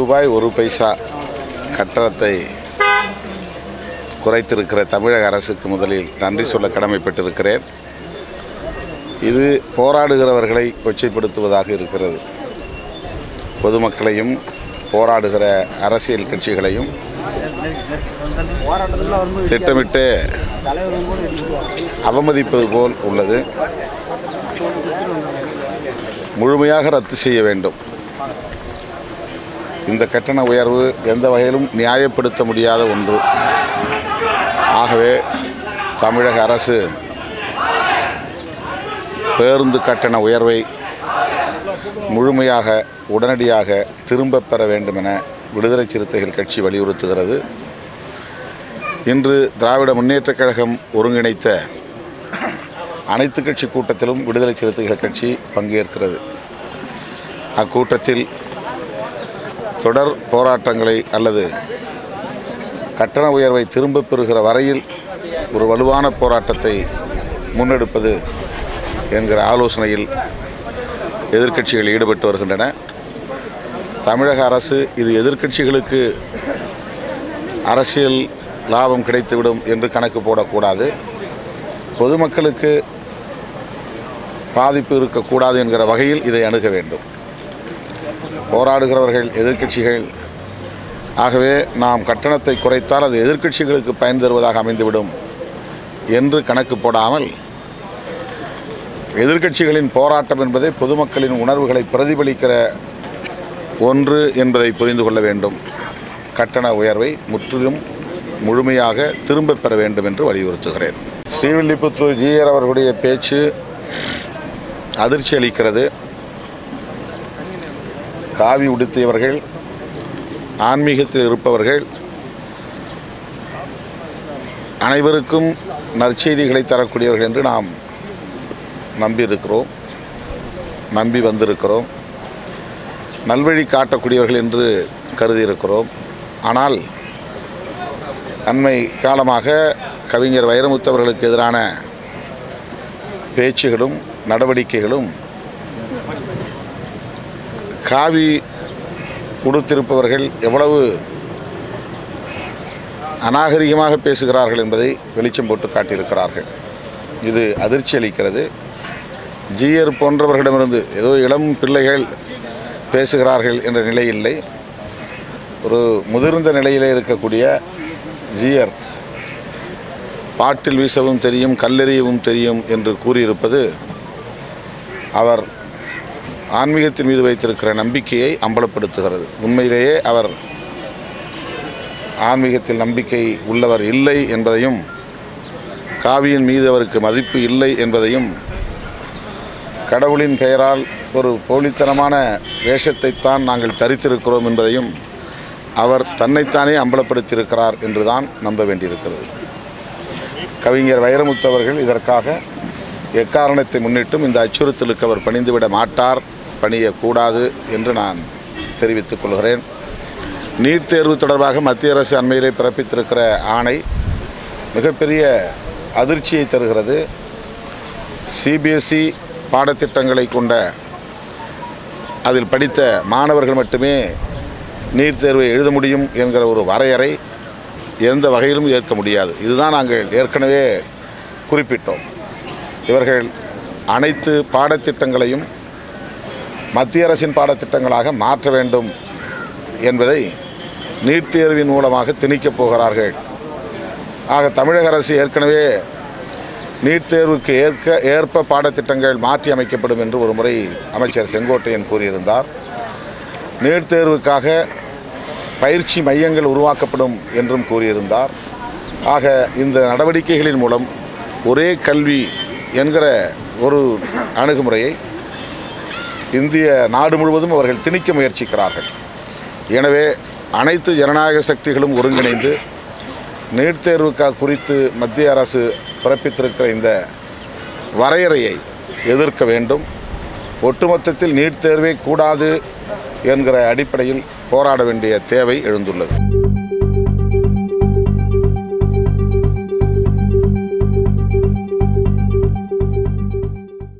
ரூபாய் ஒரு பைசா கட்டணத்தை குறைத்திருக்கிற தமிழக அரசுக்கு முதலில் நன்றி சொல்ல கடமைப்பட்டிருக்கிறேன் இது போராடுகிறவர்களை கொச்சைப்படுத்துவதாக இருக்கிறது பொதுமக்களையும் போராடுகிற அரசியல் கட்சிகளையும் திட்டமிட்டு அவமதிப்பது போல் உள்ளது முழுமையாக ரத்து செய்ய வேண்டும் இந்த கட்டண உயர்வு எந்த வகையிலும் நியாயப்படுத்த முடியாத ஒன்று ஆகவே தமிழக அரசு பேருந்து கட்டண உயர்வை முழுமையாக உடனடியாக திரும்பப் பெற வேண்டும் என விடுதலை சிறுத்தைகள் கட்சி வலியுறுத்துகிறது இன்று திராவிட முன்னேற்றக் கழகம் ஒருங்கிணைத்த அனைத்து கட்சி கூட்டத்திலும் விடுதலை சிறுத்தைகள் கட்சி பங்கேற்கிறது அக்கூட்டத்தில் தொடர் போராட்டங்களை அல்லது கட்டண உயர்வை திரும்பப் பெறுகிற வரையில் ஒரு வலுவான போராட்டத்தை முன்னெடுப்பது என்கிற ஆலோசனையில் எதிர்க்கட்சிகள் ஈடுபட்டு வருகின்றன தமிழக அரசு இது எதிர்க்கட்சிகளுக்கு அரசியல் லாபம் கிடைத்துவிடும் என்று கணக்கு போடக்கூடாது பொதுமக்களுக்கு பாதிப்பு இருக்கக்கூடாது என்கிற வகையில் இதை அணுக வேண்டும் போராடுகிறவர்கள் எதிர்க்கட்சிகள் ஆகவே நாம் கட்டணத்தை குறைத்தால் அது எதிர்க்கட்சிகளுக்கு பயன் தருவதாக அமைந்துவிடும் என்று கணக்கு போடாமல் எதிர்க்கட்சிகளின் போராட்டம் என்பதே பொதுமக்களின் உணர்வுகளை பிரதிபலிக்கிற ஒன்று என்பதை புரிந்து கொள்ள வேண்டும் கட்டண உயர்வை முற்றிலும் முழுமையாக திரும்பப் பெற வேண்டும் என்று வலியுறுத்துகிறேன் ஸ்ரீவில்லிபுத்தூர் ஜிஆர் அவர்களுடைய பேச்சு அதிர்ச்சி அளிக்கிறது காவி உடுத்தியவர்கள் ஆன்மீகத்தில் இருப்பவர்கள் அனைவருக்கும் நற்செய்திகளை தரக்கூடியவர்கள் என்று நாம் நம்பியிருக்கிறோம் நம்பி வந்திருக்கிறோம் நல்வழி காட்டக்கூடியவர்கள் என்று கருதியிருக்கிறோம் ஆனால் அண்மை காலமாக கவிஞர் வைரமுத்து அவர்களுக்கு எதிரான பேச்சுகளும் நடவடிக்கைகளும் காவி உடுத்திருப்பவர்கள் எவ்வளவு அநாகரிகமாக பேசுகிறார்கள் என்பதை வெளிச்சம் போட்டு காட்டியிருக்கிறார்கள் இது அதிர்ச்சி அளிக்கிறது ஜீயர் போன்றவர்களிடமிருந்து ஏதோ இளம் பிள்ளைகள் பேசுகிறார்கள் என்ற நிலை இல்லை ஒரு முதிர்ந்த நிலையிலே இருக்கக்கூடிய ஜீயர் பாட்டில் வீசவும் தெரியும் கல்லெறியவும் தெரியும் என்று கூறியிருப்பது அவர் ஆன்மீகத்தின் மீது வைத்திருக்கிற நம்பிக்கையை அம்பலப்படுத்துகிறது உண்மையிலேயே அவர் ஆன்மீகத்தில் நம்பிக்கை உள்ளவர் இல்லை என்பதையும் காவியின் மீது அவருக்கு மதிப்பு இல்லை என்பதையும் கடவுளின் பெயரால் ஒரு போலித்தனமான வேஷத்தைத்தான் நாங்கள் தரித்திருக்கிறோம் என்பதையும் அவர் தன்னைத்தானே அம்பலப்படுத்தியிருக்கிறார் என்றுதான் நம்ப வேண்டியிருக்கிறது கவிஞர் வைரமுத்து அவர்கள் இதற்காக எக்காரணத்தை முன்னிட்டும் இந்த அச்சுறுத்தலுக்கு அவர் பணிந்துவிட மாட்டார் பணியக்கூடாது என்று நான் தெரிவித்துக் கொள்கிறேன் நீட் தேர்வு தொடர்பாக மத்திய அரசு அண்மையிலே பிறப்பித்திருக்கிற ஆணை மிகப்பெரிய அதிர்ச்சியை தருகிறது சிபிஎஸ்இ பாடத்திட்டங்களை கொண்ட அதில் படித்த மாணவர்கள் மட்டுமே நீட் தேர்வை எழுத முடியும் என்கிற ஒரு வரையறை எந்த வகையிலும் ஏற்க முடியாது இதுதான் நாங்கள் ஏற்கனவே குறிப்பிட்டோம் இவர்கள் அனைத்து பாடத்திட்டங்களையும் மத்திய அரசின் பாடத்திட்டங்களாக மாற்ற வேண்டும் என்பதை நீட் தேர்வின் மூலமாக திணிக்கப் போகிறார்கள் ஆக தமிழக அரசு ஏற்கனவே நீட் தேர்வுக்கு ஏற்க ஏற்ப பாடத்திட்டங்கள் மாற்றி அமைக்கப்படும் என்று ஒரு முறை அமைச்சர் செங்கோட்டையன் கூறியிருந்தார் நீட் தேர்வுக்காக பயிற்சி மையங்கள் உருவாக்கப்படும் என்றும் கூறியிருந்தார் ஆக இந்த நடவடிக்கைகளின் மூலம் ஒரே கல்வி என்கிற ஒரு அணுகுமுறையை இந்திய நாடு முழுவதும் அவர்கள் திணிக்க முயற்சிக்கிறார்கள் எனவே அனைத்து ஜனநாயக சக்திகளும் ஒருங்கிணைந்து நீட் தேர்வுக்காக குறித்து மத்திய அரசு பிறப்பித்திருக்கிற இந்த வரையறையை எதிர்க்க வேண்டும் ஒட்டுமொத்தத்தில் நீட் தேர்வே கூடாது என்கிற அடிப்படையில் போராட வேண்டிய தேவை எழுந்துள்ளது